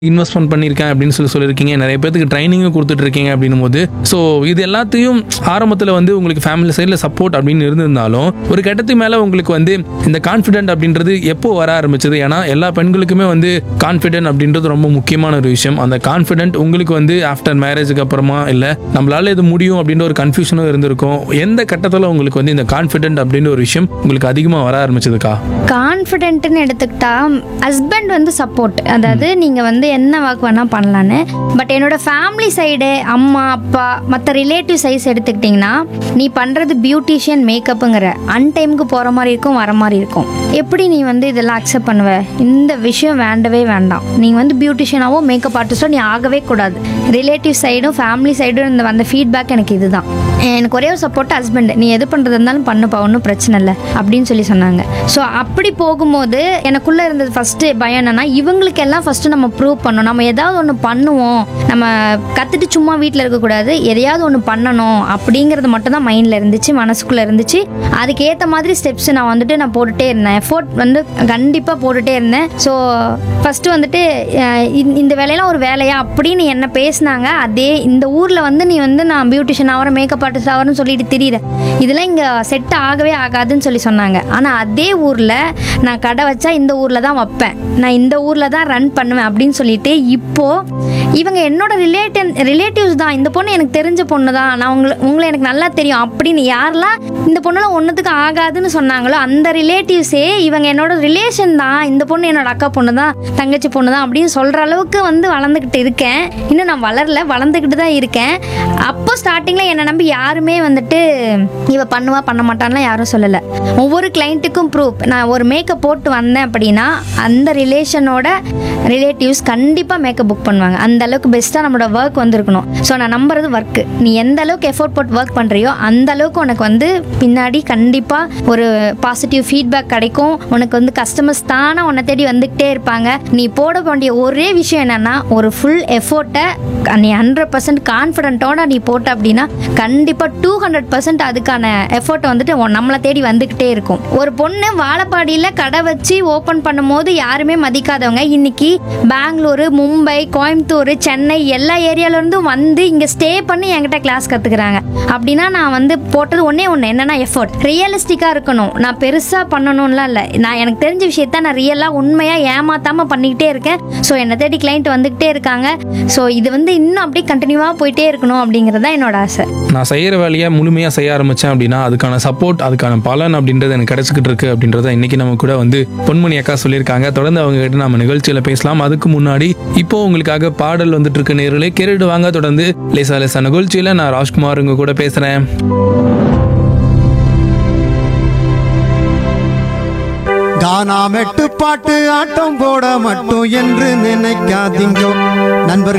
investment பண்ணியிருக்கேன் அப்படின்னு சொல்லி சொல்லியிருக்கீங்க நிறைய பேருக்கு ட்ரைனிங்கும் கொடுத்துட்டு இருக்கீங்க அப்படின்னும் போது ஸோ இது எல்லாத்தையும் ஆரம்பத்தில் வந்து உங்களுக்கு ஃபேமிலி சைடில் சப்போர்ட் அப்படின்னு இருந்திருந்தாலும் ஒரு கட்டத்துக்கு மேலே உங்களுக்கு வந்து இந்த கான்ஃபிடென்ட் அப்படின்றது எப்போ வர ஆரம்பிச்சது ஏன்னா எல்லா பெண்களுக்குமே வந்து கான்ஃபிடென்ட் அப்படின்றது ரொம்ப முக்கியமான ஒரு விஷயம் அந்த கான்ஃபிடென்ட் உங்களுக்கு வந்து ஆஃப்டர் மேரேஜுக்கு அப்புறமா இல்லை நம்மளால இது முடியும் அப்படின்ற ஒரு கன்ஃபியூஷனும் இருந்திருக்கும் எந்த கட்டத்தில் உங்களுக்கு வந்து இந்த கான்ஃபிடென்ட் அப்படின்ற ஒரு விஷயம் உங்களுக்கு அதிகமாக வர ஆரம்பிச்சதுக்கா கான்ஃபிடென்ட்னு எடுத்துக்கிட்டா ஹஸ்பண்ட் வந்து சப்போர்ட் அதாவது நீங்கள் வந்து என்ன ஒர்க் வேணால் பண்ணலான்னு பட் என்னோட ஃபேமிலி சைடு அம்மா அப்பா மற்ற ரிலேட்டிவ் சைஸ் எடுத்துக்கிட்டிங்கன்னா நீ பண்ணுறது பியூட்டிஷியன் மேக்கப்புங்கிற அன்டைமுக்கு போகிற மாதிரி இருக்கும் வர மாதிரி இருக்கும் எப்படி நீ வந்து இதெல்லாம் அக்செப்ட் பண்ணுவ இந்த விஷயம் வேண்டவே வேண்டாம் நீ வந்து பியூட்டிஷியனாவோ மேக்கப் ஆர்டிஸ்டோ நீ ஆகவே கூடாது ரிலேட்டிவ் சைடும் ஃபேமிலி சைடும் இந்த வந்த ஃபீட்பேக் எனக்கு இதுதான் எனக்கு ஒரே ஒரு சப்போர்ட் ஹஸ்பண்ட் நீ எது பண்ணுறது இருந்தாலும் பண்ணுப்பா ஒன்றும் பிரச்சனை இல்லை அப்படின்னு சொல்லி சொன்னாங்க ஸோ அப்படி போகும்போது எனக்குள்ளே இருந்தது ஃபஸ்ட்டு பயம் என்னன்னா இவங்களுக்கு எல்லாம் ஃபஸ்ட்டு நம்ம ப்ரூவ் பண்ணணும் நம்ம ஏதாவது ஒன்று பண்ணுவோம் நம்ம கற்றுட்டு சும்மா வீட்டில் இருக்கக்கூடாது எதையாவது ஒன்று பண்ணணும் அப்படிங்கிறது மட்டும் தான் மைண்டில் இருந்துச்சு மனசுக்குள்ளே இருந்துச்சு அதுக்கேற்ற மாதிரி ஸ்டெப்ஸ் நான் வந்துட்டு நான் போட்டுட்டே இருந்தேன் எஃபோர்ட் வந்து கண்டிப்பாக போட்டுட்டே இருந்தேன் ஸோ ஃபஸ்ட்டு வந்துட்டு அஹ், இந்த- இந்த வேலையெல்லாம் ஒரு வேலையா அப்படின்னு என்ன பேசுனாங்க அதே இந்த ஊரில் வந்து நீ வந்து நான் பியூட்டிஷியன் ஆகிறேன் மேக்கப் ஆர்டிஸ்ட் ஆகிறேன்னு சொல்லிட்டு திரியிற இதெல்லாம் இங்கே செட் ஆகவே ஆகாதுன்னு சொல்லி சொன்னாங்க ஆனால் அதே ஊரில் நான் கடை வச்சா இந்த ஊரில் தான் வைப்பேன் நான் இந்த ஊரில் தான் ரன் பண்ணுவேன் அப்படின்னு சொல்லிட்டு இப்போது இவங்க என்னோட ரிலேட்டிவ் ரிலேட்டிவ்ஸ் தான் இந்த பொண்ணு எனக்கு தெரிஞ்ச பொண்ணு தான் நான் உங்களை உங்களை எனக்கு நல்லா தெரியும் அப்படின்னு யாரெல்லாம் இந்த பொண்ணெல்லாம் ஒன்றுத்துக்கு ஆகாதுன்னு சொன்னாங்களோ அந்த ரிலேட்டிவ்ஸே இவங்க என்னோட ரிலேஷன் தான் இந்த பொண்ணு என்னோட அக்கா பொண்ணு தான் தங்கச்சி பொண்ணு தான் அப்படின்னு சொல்கிற அளவுக்கு வந்து வளர்ந்துக்கிட்டு இருக்கேன் இன்னும் நான் வளரல வளர்ந்துக்கிட்டு தான் இருக்கேன் அப்போ ஸ்டார்டிங்கில் என்னை நம்பி யாருமே வந்துட்டு இவ பண்ணுவா பண்ண மாட்டான்லாம் யாரும் சொல்லலை ஒவ்வொரு கிளைண்ட்டுக்கும் ப்ரூஃப் நான் ஒரு மேக்கப் போட்டு வந்தேன் அப்படின்னா அந்த ரிலேஷனோட ரிலேட்டிவ்ஸ் கண்டிப்பாக மேக்கப் புக் பண்ணுவாங்க அந்த அளவுக்கு பெஸ்ட்டாக நம்மளோட ஒர்க் வந்திருக்கணும் ஸோ நான் நம்புறது ஒர்க்கு நீ எந்த அளவுக்கு எஃபோர்ட் போட்டு ஒர்க் பண்ணுறியோ அந்த அளவுக்கு உனக்கு வந்து பின்னாடி கண்டிப்பாக ஒரு பாசிட்டிவ் ஃபீட்பேக் கிடைக்கும் உனக்கு வந்து கஸ்டமர்ஸ் தானே உன்னை தேடி வந்துக்கிட்டே இருப்பாங்க நீ போட வேண்டிய ஒரே விஷயம் என்னன்னா ஒரு ஃபுல் எஃபோர்ட்டை நீ ஹண்ட்ரட் பர்சன்ட் கான்ஃபிடென்ட்டோட நீ போட்ட அப்படின்னா கண்டிப்பாக டூ ஹண்ட்ரட் பர்சன்ட் அதுக்கான எஃபோர்ட் வந்துட்டு உன் நம்மளை தேடி வந்துக்கிட்டே இருக்கும் ஒரு பொண்ணு வாழப்பாடியில் கடை வச்சு ஓப்பன் பண்ணும்போது யாருமே மதிக்காதவங்க இன்னைக்கு பெங்களூரு மும்பை கோயம்புத்தூர் சென்னை எல்லா ஏரியால இருந்தும் வந்து இங்கே ஸ்டே பண்ணி என்கிட்ட கிளாஸ் கற்றுக்குறாங்க அப்படின்னா நான் வந்து போட்டது ஒன்றே ஒன்று என்னன்னா எஃபோர்ட் ரியலிஸ்டிக்காக இருக்கணும் நான் பெருசாக பண்ணணும்லாம் இல்லை நான் எனக்கு தெரிஞ்ச விஷயத்த நான் ரியலாக உண்மையாக ஏமாத்தாமல் பண்ணிக்கிட்டே இருக்கேன் ஸோ என்னை தேடி கிளைண்ட் வந்துக்கிட்டே இருக்காங்க ஸோ இது வந்து இன்னும் அப்படியே கண்டினியூவாக போயிட்டே இருக்கணும் அப்படிங்கிறது தான் என்னோட ஆசை நான் செய்கிற வேலையை முழுமையாக செய்ய ஆரம்பித்தேன் அப்படின்னா அதுக்கான சப்போர்ட் அதுக்கான பலன் அப்படின்றது எனக்கு கிடைச்சிக்கிட்டு இருக்கு அப்படின்றத இன்னைக்கு நம்ம கூட வந்து பொன்மணி அக்கா சொல்லியிருக்காங்க தொடர்ந்து அவங்க கிட்ட நம்ம நிகழ்ச்சியில் பேசலாம் அதுக்கு முன்னாடி இப்போ உங்களுக்காக பாடல் வந்துட்டு இருக்க நேர்களே கேட்டுட்டு வாங்க தொடர்ந்து லேசா லேசா நிகழ்ச்சியில் நான் ராஜ்குமார் உங்க கூட பேசுகிறேன் கானா மெட்டு பாட்டு ஆட்டம் போட மட்டும் என்று நினைக்காதீங்க நண்பர்கள்